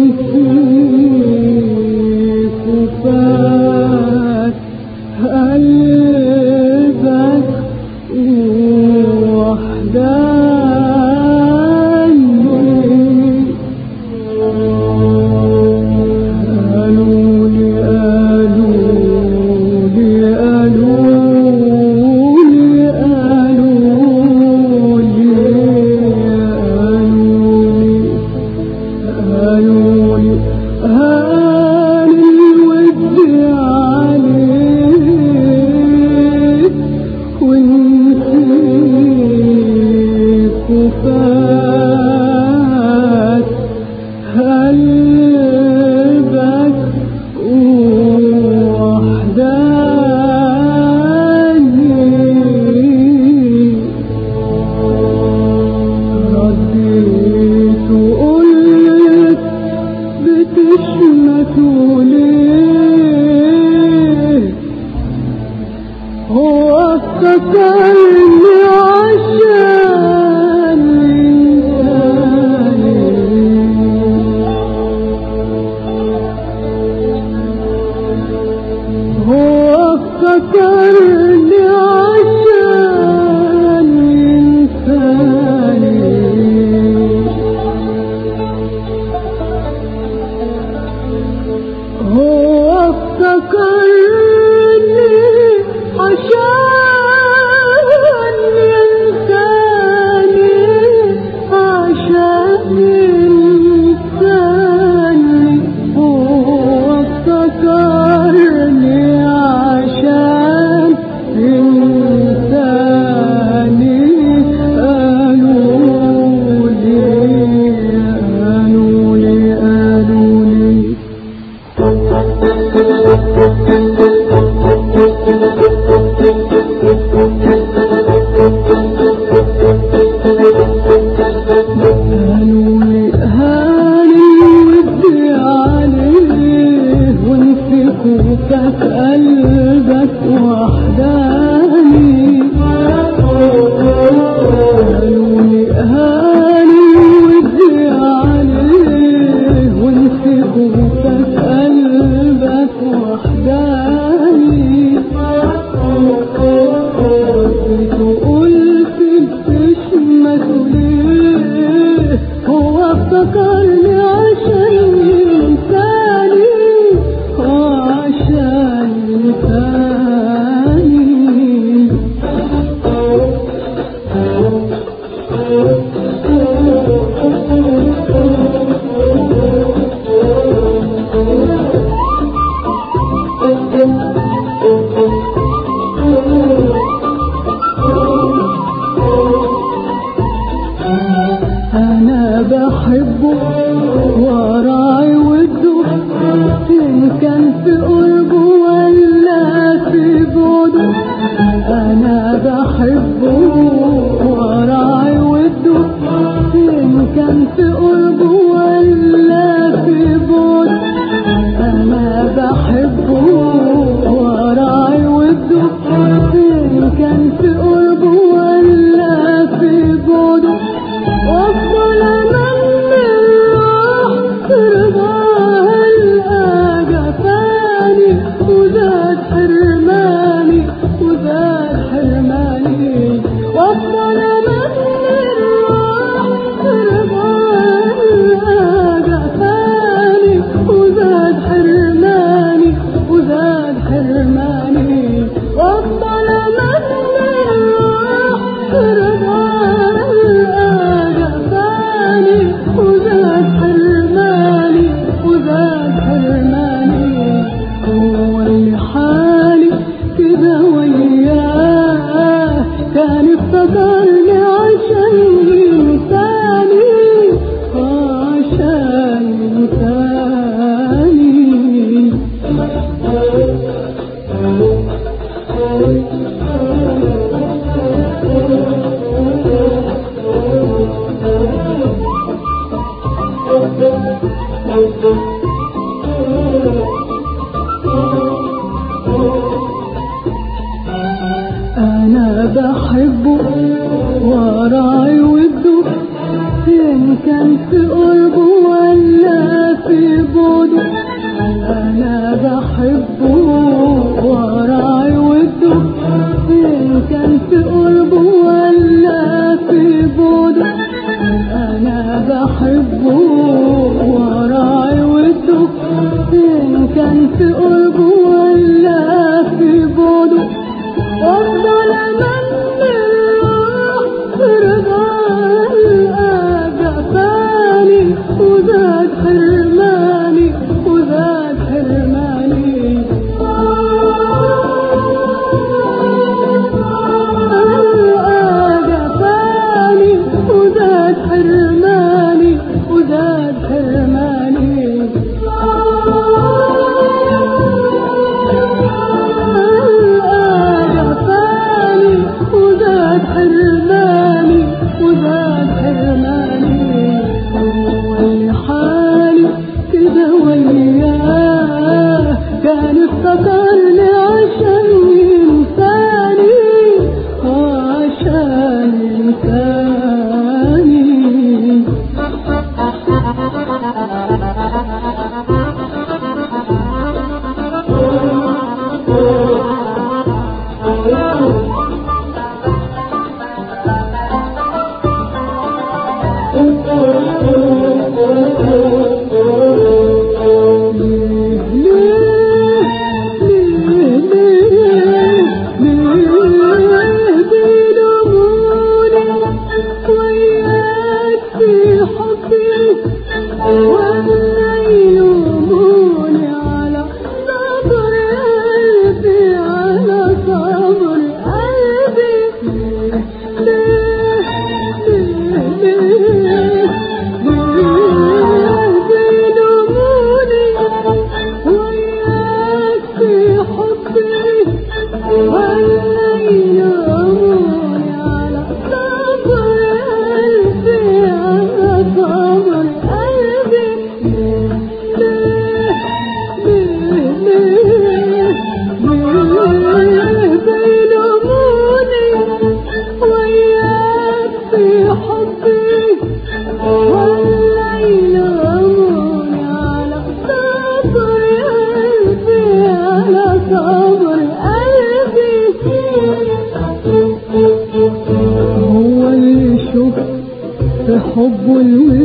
ونسيك وفات قلبك وحداني قالوا لي قالوا لي قالوا لي قالوا لي قالوا لي هان الود عليك ونسيك وفات قلبك وحداني رديت وقلت بتشمتوا ليه هو افتكرني عشان ينساني هو افتكرني عشان ينساني هو افتكرني عشان ينساني عشان ينساني هو افتكرني عشان ينساني قالوا لي قالوا لي قالوا لي قالوا لي هاني ودي عليه وانسك وكاس قلبك وحداني قالوا لي هاني ودي عليه وانسك وكاس قلبك وحداني قلت بتشمت ليه هو افتكرني عشان ينساني عشان ينساني انا بحبه وراعي وده ان كان في قربه ولا في بعده انا بحبه وراعي وده ان كان في قربه ولا في بعده انا بحبه وراعي وده ان كان في قربه ولا في بعده وافضل امني الروح ترضاها القى جفاني وزاد حرماني وزاد حرماني وافضل امني الروح ترضاها القى جفاني وزاد حرماني وزاد حرماني وافضل امني الروح ترضاها القى جفاني وزاد حرماني وزاد حرماني هو اللي حالي كده وياه كان افتكرني عشان ينساني عشان ينساني انا بحبه وراعي وده ان كان في قربه ولا في كان في قربه ولا في بعده أفضل أمني الروح رضا جفاني وزاد حرماني وزاد حرماني جفاني وزاد حرماني وزاد حرماني جفاني وزاد حرماني وزاد حرماني هو حالي كده وياه كان افتكرني عشان ينساني عشان ينساني هو اللي شفت في حبه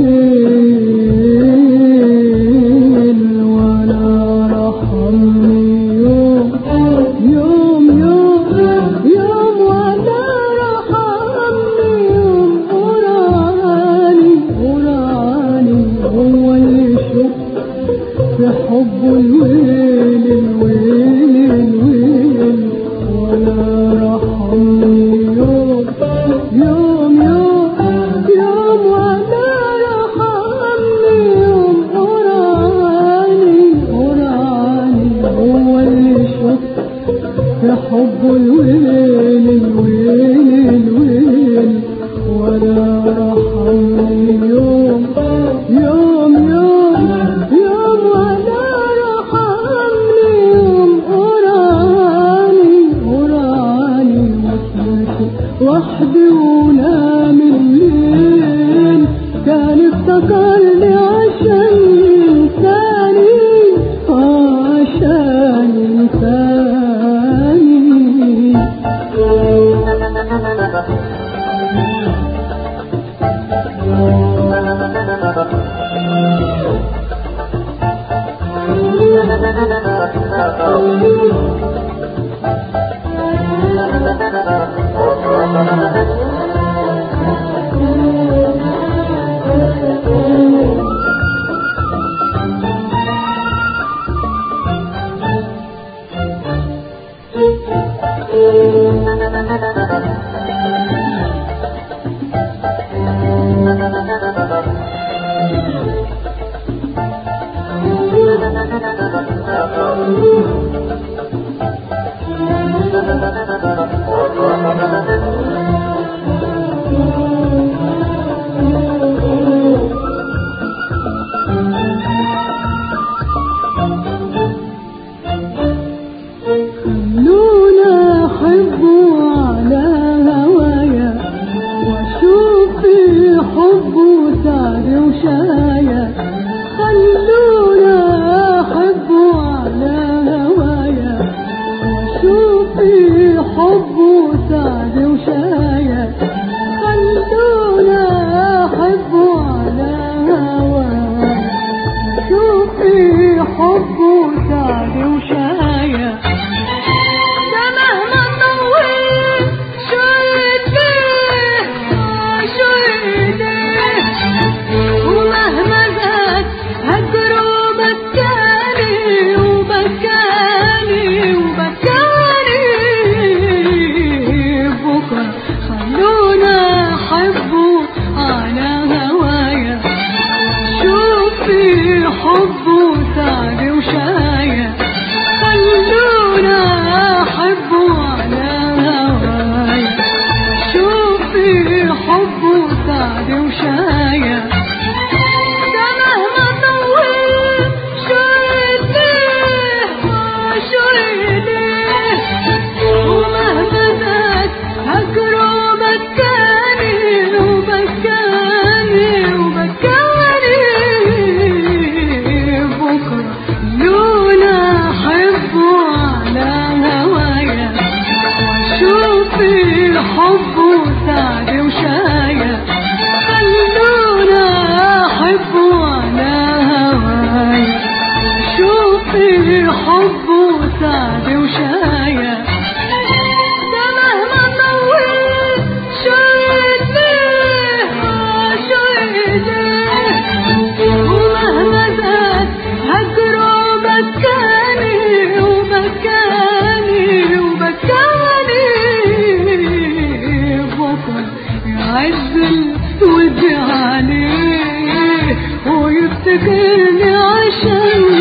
الويل ولا رحمني يوم يوم يوم يوم ولا رحمني يوم قراني قراني هو اللي شفت في حبه الويل الويل الويل ولا رحمني يوم يوم يوم يوم ولا رحمني يوم قراني قراني هو اللي شفت في حبه الويل الويل الويل ولا رحمني يوم يوم يوم يوم ولا رحمني يوم قراني قراني وسمعت وحدي ونام الليل كان افتكرني عشان ينساني عشان ينساني خلونا أحبه على هوايا وأشوف في حبه سعد وشايا خلونا أحبه على هوايا وأشوف في حبه سعد وشايا خلونا أحبه على هوايا شوفي حبه سعد سعد وشاية ده مهما طول شويتين شويتين ومهما زاد هجره بكاني وبكاني وبكاني بكرة خلونا أحبه على هوايا شوفي حبه سعد وشاية خلونا أحبه على هوايا شوفي حبه سعد وشاية ده مهما طول شويتين شويتين ومهما زاد هجره بكاني وبكاني وبكاني بكرة لولا أحبه على هوايا وشوفي حبه سعد وشاية خلونا أحبه على هوايا شوفي حبه سعد وشاية ده مهما طول شويتين شويتين ومهما زاد هجره بكاني وبكاني وبكاني بكرة يعز الود عليه ويفتكرني عشان